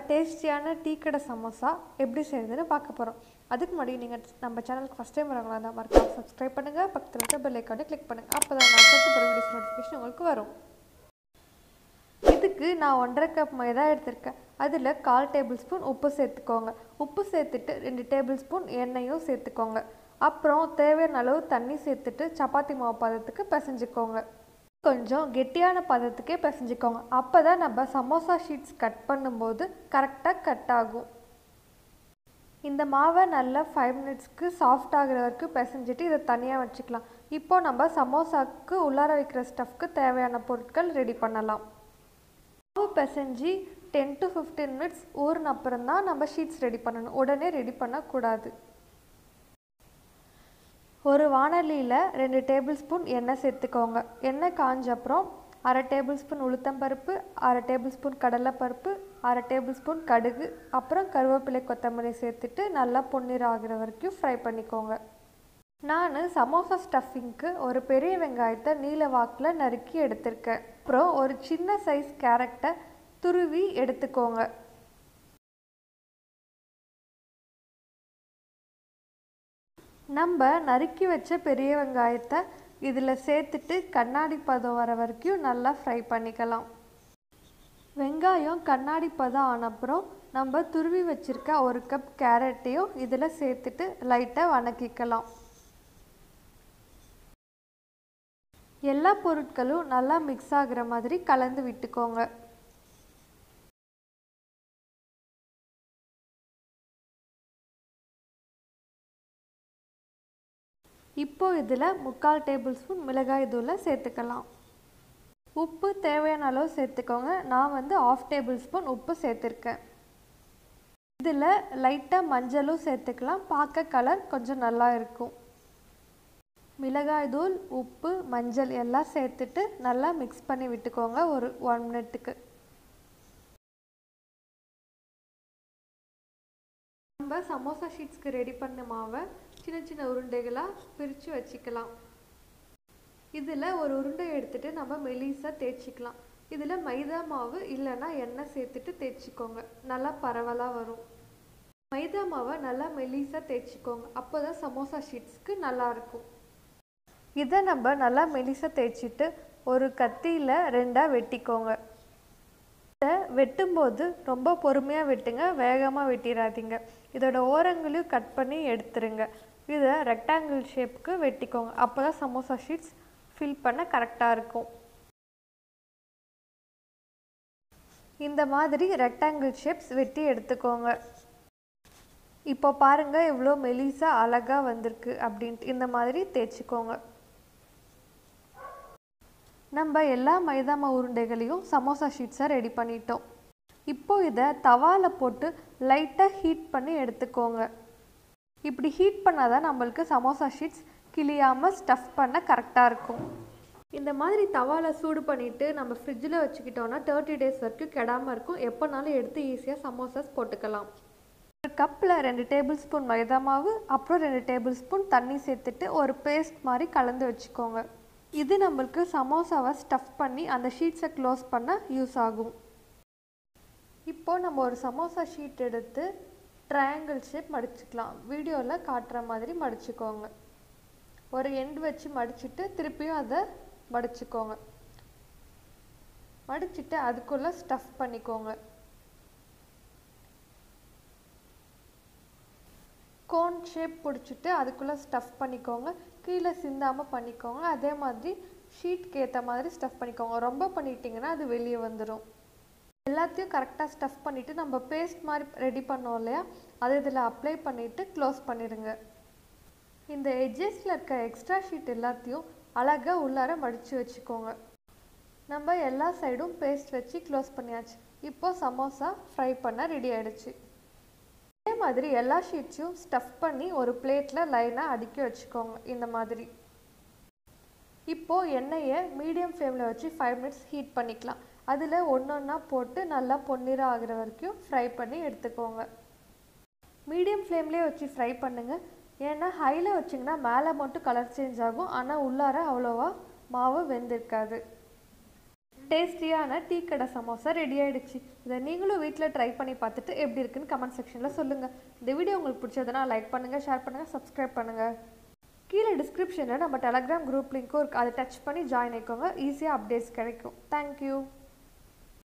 டேஸ்டியான டீ கடை சமோசா எப்படி செய்யறதுன்னு பார்க்க போகிறோம் அதுக்கு முன்னாடி நீங்கள் நம்ம சேனலுக்கு ஃபஸ்ட் டைம் வரவங்களா இருந்தால் மறக்காம சப்ஸ்கிரைப் பண்ணுங்கள் பக்கத்தில் இருக்க பெல் ஐக்கானே கிளிக் பண்ணுங்கள் அப்போ தான் நான் அடுத்த போகிற வீடியோஸ் நோட்டிஃபிகேஷன் உங்களுக்கு வரும் இதுக்கு நான் ஒன்றரை கப் மைதா எடுத்திருக்கேன் அதில் கால் டேபிள் ஸ்பூன் உப்பு சேர்த்துக்கோங்க உப்பு சேர்த்துட்டு ரெண்டு டேபிள் ஸ்பூன் எண்ணெயும் சேர்த்துக்கோங்க அப்புறம் தேவையான அளவு தண்ணி சேர்த்துட்டு சப்பாத்தி மாவு பதத்துக்கு பிசைஞ்சுக்கோங்க கொஞ்சம் கெட்டியான பதத்துக்கே பிசைஞ்சுக்கோங்க அப்போ தான் நம்ம சமோசா ஷீட்ஸ் கட் பண்ணும்போது கரெக்டாக கட் ஆகும் இந்த மாவை நல்லா ஃபைவ் மினிட்ஸ்க்கு சாஃப்ட் ஆகிற வரைக்கும் பிசைஞ்சிட்டு இதை தனியாக வச்சுக்கலாம் இப்போ நம்ம சமோசாவுக்கு உள்ளார வைக்கிற ஸ்டஃப்க்கு தேவையான பொருட்கள் ரெடி பண்ணலாம் மாவு பிசைஞ்சு டென் டு ஃபிஃப்டீன் மினிட்ஸ் ஊறின அப்புறம் தான் நம்ம ஷீட்ஸ் ரெடி பண்ணணும் உடனே ரெடி பண்ணக்கூடாது ஒரு வானலியில் ரெண்டு டேபிள் ஸ்பூன் எண்ணெய் சேர்த்துக்கோங்க எண்ணெய் காஞ்ச அப்புறம் அரை டேபிள் ஸ்பூன் உளுத்தம்பருப்பு அரை டேபிள் ஸ்பூன் கடலைப்பருப்பு அரை டேபிள் ஸ்பூன் கடுகு அப்புறம் கருவேப்பிலை கொத்தமல்லி சேர்த்துட்டு நல்லா பொன்னிறம் ஆகிற வரைக்கும் ஃப்ரை பண்ணிக்கோங்க நான் சமோசா ஸ்டஃபிங்க்கு ஒரு பெரிய வெங்காயத்தை நீல வாக்கில் நறுக்கி எடுத்திருக்கேன் அப்புறம் ஒரு சின்ன சைஸ் கேரட்டை துருவி எடுத்துக்கோங்க நம்ம நறுக்கி வச்ச பெரிய வெங்காயத்தை இதில் சேர்த்துட்டு கண்ணாடி பதம் வர வரைக்கும் நல்லா ஃப்ரை பண்ணிக்கலாம் வெங்காயம் கண்ணாடி பதம் ஆனப்புறம் நம்ம துருவி வச்சுருக்க ஒரு கப் கேரட்டையும் இதில் சேர்த்துட்டு லைட்டாக வணக்கிக்கலாம் எல்லா பொருட்களும் நல்லா மிக்ஸ் ஆகுற மாதிரி கலந்து விட்டுக்கோங்க இப்போ இதில் முக்கால் டேபிள் ஸ்பூன் மிளகாய் தூளை சேர்த்துக்கலாம் உப்பு தேவையான அளவு சேர்த்துக்கோங்க நான் வந்து ஆஃப் டேபிள் ஸ்பூன் உப்பு சேர்த்துருக்கேன் இதில் லைட்டாக மஞ்சளும் சேர்த்துக்கலாம் பார்க்க கலர் கொஞ்சம் நல்லா இருக்கும் மிளகாய் தூள் உப்பு மஞ்சள் எல்லாம் சேர்த்துட்டு நல்லா மிக்ஸ் பண்ணி விட்டுக்கோங்க ஒரு ஒன் மினிட்டுக்கு நம்ம சமோசா ஷீட்ஸ்க்கு ரெடி பண்ண மாவை சின்ன சின்ன உருண்டைகளாக பிரித்து வச்சுக்கலாம் இதில் ஒரு உருண்டை எடுத்துகிட்டு நம்ம மெலிசாக தேய்ச்சிக்கலாம் இதில் மைதா மாவு இல்லைன்னா எண்ணெய் சேர்த்துட்டு தேய்ச்சிக்கோங்க நல்லா பரவலாக வரும் மைதா மாவை நல்லா மெலிசாக தேய்ச்சிக்கோங்க அப்போ தான் சமோசா ஷீட்ஸ்க்கு நல்லாயிருக்கும் இதை நம்ம நல்லா மெலிசாக தேய்ச்சிட்டு ஒரு கத்தியில் ரெண்டாக வெட்டிக்கோங்க இதை வெட்டும்போது ரொம்ப பொறுமையாக வெட்டுங்க வேகமாக வெட்டிடாதீங்க இதோட ஓரங்களையும் கட் பண்ணி எடுத்துருங்க இதை ரெக்டாங்கிள் ஷேப்புக்கு வெட்டிக்கோங்க அப்போ தான் சமோசா ஷீட்ஸ் ஃபில் பண்ண கரெக்டாக இருக்கும் இந்த மாதிரி ரெக்டாங்கிள் ஷேப்ஸ் வெட்டி எடுத்துக்கோங்க இப்போ பாருங்கள் எவ்வளோ மெலிசாக அழகாக வந்திருக்கு அப்படின்ட்டு இந்த மாதிரி தேய்ச்சிக்கோங்க நம்ம எல்லா மைதா மாவு உருண்டைகளையும் சமோசா ஷீட்ஸாக ரெடி பண்ணிட்டோம் இப்போ இதை தவாவில் போட்டு லைட்டாக ஹீட் பண்ணி எடுத்துக்கோங்க இப்படி ஹீட் பண்ணால் தான் நம்மளுக்கு சமோசா ஷீட்ஸ் கிளியாமல் ஸ்டஃப் பண்ண கரெக்டாக இருக்கும் இந்த மாதிரி தவாவில் சூடு பண்ணிவிட்டு நம்ம ஃப்ரிட்ஜில் வச்சுக்கிட்டோன்னா தேர்ட்டி டேஸ் வரைக்கும் கெடாமல் இருக்கும் எப்போனாலும் எடுத்து ஈஸியாக சமோசாஸ் போட்டுக்கலாம் ஒரு கப்பில் ரெண்டு டேபிள் ஸ்பூன் மைதா மாவு அப்புறம் ரெண்டு டேபிள் ஸ்பூன் தண்ணி சேர்த்துட்டு ஒரு பேஸ்ட் மாதிரி கலந்து வச்சுக்கோங்க இது நம்மளுக்கு சமோசாவை ஸ்டஃப் பண்ணி அந்த ஷீட்ஸை க்ளோஸ் பண்ண யூஸ் ஆகும் இப்போது நம்ம ஒரு சமோசா ஷீட் எடுத்து ட்ரையாங்கிள் ஷேப் மடிச்சுக்கலாம் வீடியோவில் காட்டுற மாதிரி மடிச்சுக்கோங்க ஒரு எண்ட் வச்சு மடிச்சுட்டு திருப்பியும் அதை மடிச்சுக்கோங்க மடிச்சுட்டு அதுக்குள்ளே ஸ்டஃப் பண்ணிக்கோங்க கோன் ஷேப் பிடிச்சிட்டு அதுக்குள்ளே ஸ்டஃப் பண்ணிக்கோங்க கீழே சிந்தாமல் பண்ணிக்கோங்க அதே மாதிரி ஷீட்க்கு ஏற்ற மாதிரி ஸ்டஃப் பண்ணிக்கோங்க ரொம்ப பண்ணிட்டீங்கன்னா அது வெளியே வந்துடும் எல்லாத்தையும் கரெக்டாக ஸ்டஃப் பண்ணிவிட்டு நம்ம பேஸ்ட் மாதிரி ரெடி பண்ணோம் இல்லையா அதை இதில் அப்ளை பண்ணிவிட்டு க்ளோஸ் பண்ணிடுங்க இந்த எட்ஜஸில் இருக்க எக்ஸ்ட்ரா ஷீட் எல்லாத்தையும் அழகாக உள்ளார மடித்து வச்சுக்கோங்க நம்ம எல்லா சைடும் பேஸ்ட் வச்சு க்ளோஸ் பண்ணியாச்சு இப்போது சமோசா ஃப்ரை பண்ண ரெடி ஆகிடுச்சு இதே மாதிரி எல்லா ஷீட்ஸையும் ஸ்டஃப் பண்ணி ஒரு பிளேட்டில் லைனாக அடுக்கி வச்சுக்கோங்க இந்த மாதிரி இப்போது எண்ணெயை மீடியம் ஃப்ளேமில் வச்சு ஃபைவ் மினிட்ஸ் ஹீட் பண்ணிக்கலாம் அதில் ஒன்று ஒன்றா போட்டு நல்லா பொன்னிறம் ஆகிற வரைக்கும் ஃப்ரை பண்ணி எடுத்துக்கோங்க மீடியம் ஃப்ளேம்லேயே வச்சு ஃப்ரை பண்ணுங்கள் ஏன்னா ஹையில் வச்சிங்கன்னா மேலே மட்டும் கலர் சேஞ்ச் ஆகும் ஆனால் உள்ளார அவ்வளோவா மாவு வெந்திருக்காது டேஸ்டியான டீ கடை சமோசா ரெடி ஆயிடுச்சு இதை நீங்களும் வீட்டில் ட்ரை பண்ணி பார்த்துட்டு எப்படி இருக்குன்னு கமெண்ட் செக்ஷனில் சொல்லுங்கள் இந்த வீடியோ உங்களுக்கு பிடிச்சதுன்னா லைக் பண்ணுங்கள் ஷேர் பண்ணுங்கள் சப்ஸ்கிரைப் பண்ணுங்கள் கீழே டிஸ்கிரிப்ஷனில் நம்ம டெலகிராம் குரூப் லிங்க்கும் இருக்குது அதை டச் பண்ணி ஜாயின் ஆயிக்கோங்க ஈஸியாக அப்டேட்ஸ் கிடைக்கும் தேங்க்யூ